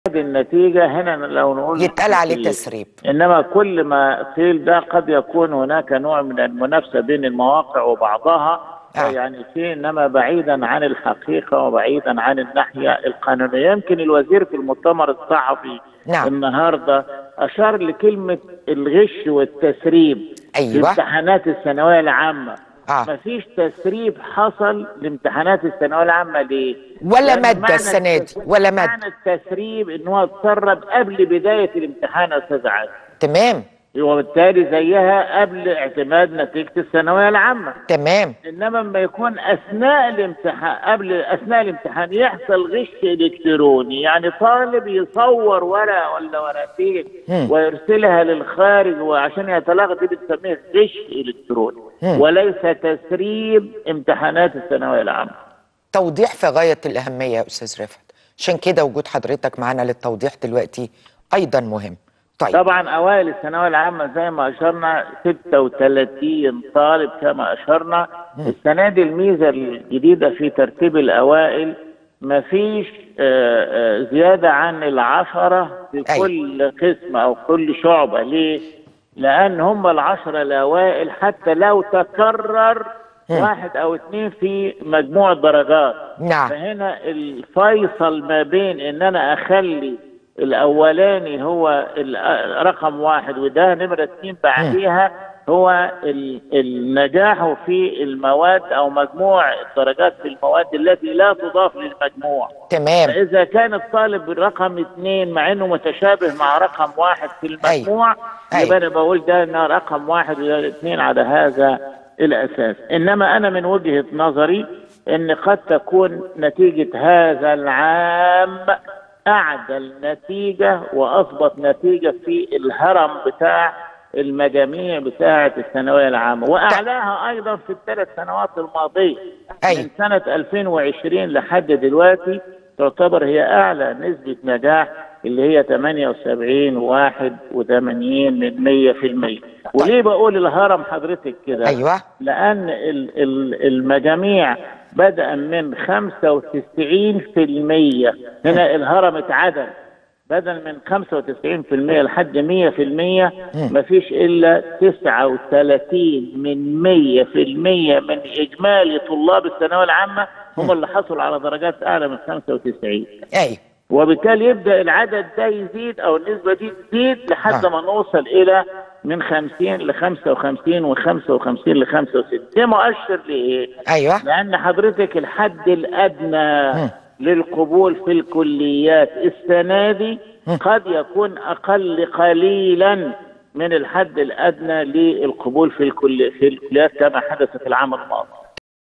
هذه النتيجة هنا لو نقول يتقال عليه تسريب. تسريب إنما كل ما قيل ده قد يكون هناك نوع من المنافسة بين المواقع وبعضها آه. يعني شيء إنما بعيدا عن الحقيقة وبعيدا عن الناحية القانونية يمكن الوزير في المؤتمر الصحفي نعم. النهاردة أشار لكلمة الغش والتسريب في أيوة. امتحانات الثانوية العامة آه. مفيش تسريب حصل لامتحانات الثانويه العامه ليه؟ ولا لأن مادة معنى السنة دي، التس- ولا مادة. معنى التسريب ان هو اتسرب قبل بدايه الامتحان يا استاذ عادل تمام وبالتالي زيها قبل اعتماد نتيجه الثانويه العامه تمام انما لما يكون اثناء الامتحان قبل اثناء الامتحان يحصل غش الكتروني يعني طالب يصور ورقه ولا ورقتين مم. ويرسلها للخارج وعشان يتلغى دي بنسميه غش الكتروني مم. وليس تسريب امتحانات الثانويه العامه توضيح في غاية الأهمية يا أستاذ رفعت عشان كده وجود حضرتك معانا للتوضيح دلوقتي أيضا مهم طيب طبعا اوائل الثانويه العامه زي ما اشرنا 36 طالب كما اشرنا السنه دي الميزه الجديده في ترتيب الاوائل مفيش آه، آه، زياده عن العشره في أيوة. كل قسم او كل شعبه ليه؟ لان هم العشره الاوائل حتى لو تكرر واحد او اثنين في مجموع درجات نعم. فهنا الفيصل ما بين ان انا اخلي الاولاني هو ال- رقم واحد وده نمره اثنين بعديها هو ال- النجاح في المواد او مجموع الدرجات في المواد التي لا تضاف للمجموع تمام فاذا كان الطالب رقم اثنين مع انه متشابه مع رقم واحد في المجموع أيوة. يبقى انا بقول ده إنه رقم واحد وده اثنين على هذا الاساس انما انا من وجهه نظري ان قد تكون نتيجه هذا العام اعدل نتيجه واضبط نتيجه في الهرم بتاع المجاميع بتاعه الثانويه العامه واعلاها ايضا في الثلاث سنوات الماضيه أيوة. من سنه 2020 لحد دلوقتي تعتبر هي اعلى نسبه نجاح اللي هي 78 81 من 100% وليه بقول الهرم حضرتك كده أيوة لان ال- ال- المجاميع بدءا من 95% هنا الهرم اتعدل بدل من 95% لحد 100% مفيش الا 39 من 100% من اجمالي طلاب الثانويه العامه هم اللي حصلوا على درجات اعلى من 95 أيوة وبالتالي يبدا العدد ده يزيد او النسبه دي تزيد لحد آه. ما نوصل الى من 50 ل 55 و55 ل 65 ده مؤشر لايه؟ أيوة لان حضرتك الحد الادنى مم. للقبول في الكليات السنه دي قد يكون اقل قليلا من الحد الادنى للقبول في الكل في الكليات كما حدث في العام الماضي